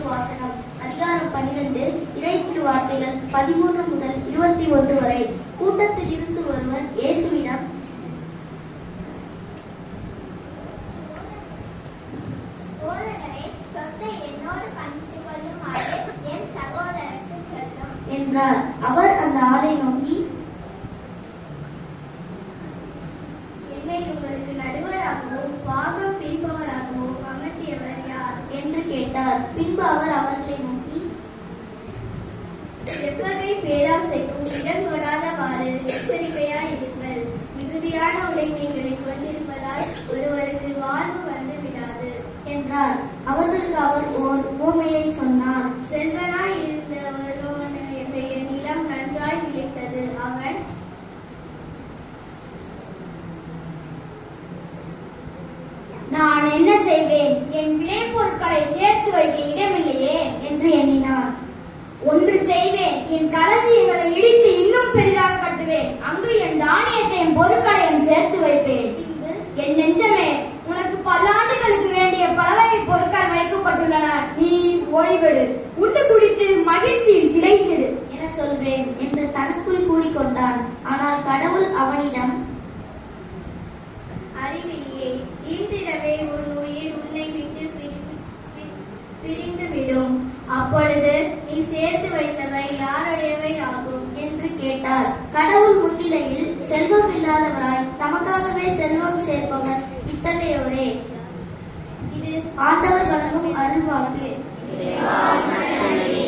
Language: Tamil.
திருவாசகம் அதிகாரம் பன்னிரண்டு இறை திருவார்த்தைகள் பதிமூன்று முதல் இருபத்தி ஒன்று வரை கூட்டத்தில் இருந்து ஒருவர் இயேசுவிடம் போதகரே சொத்தை என்னோடு பங்கிட்டுக் கொள்ளுமாறு என் சகோதரருக்கு சொல்லும் என்றார் அவர் அந்த ஆளை நோக்கி என்னை உங்களுக்கு நடுவராகவும் பாகம் பிரிப்பவராகவும் அமர்த்தியவர் யார் என்று கேட்டார் பின்பு அவர் அவர்களை நோக்கி எவ்வகை பேராசைக்கும் இடம் கொடாதவாறு எச்சரிக்கையாய் இருங்கள் மிகுதியான உடைமைகளை கொண்டிருப்பதால் ஒருவருக்கு வாழ்வு வந்து விடாது என்றார் அவர்களுக்கு அவர் ஓர் உவமையை சொன்னார் செல்வனாய் இருந்த ஒருவனுடைய நிலம் நன்றாய் விளைத்தது அவன் நான் என்ன செய்வேன் என் விளைபொருட்களை சேர்த்து வைக்க இடமில்லையே என்று எண்ணினார் ஒன்று செய்வேன் என் களஞ்சியங்களை இடித்து இன்னும் பெரிதாக கட்டுவேன் அங்கு என் தானியத்தையும் பொருட்களையும் சேர்த்து வைப்பேன் பின்பு என் நெஞ்சமே உனக்கு பல ஆண்டுகளுக்கு வேண்டிய பலவகை பொருட்கள் வைக்கப்பட்டுள்ளன நீ ஓய்வெடு உண்டு குடித்து மகிழ்ச்சியில் திளைத்திடு என சொல்வேன் என்று தனக்குள் கூறிக்கொண்டான் ஆனால் கடவுள் அவனிடம் அறிவிலியே ஈசிடவே உன் உயிர் உன்னை விட்டு பிரி- பி- பிரிந்துவிடும் அப்பொழுது நீ சேர்த்து வைத்தவை யாருடையவை ஆகும் என்று கேட்டார் கடவுள் முன்னிலையில் செல்வம் இல்லாதவராய் தமக்காகவே செல்வம் சேர்ப்பவர் இத்தகையோரே இது ஆண்டவர் வழங்கும் அருள்வாக்கு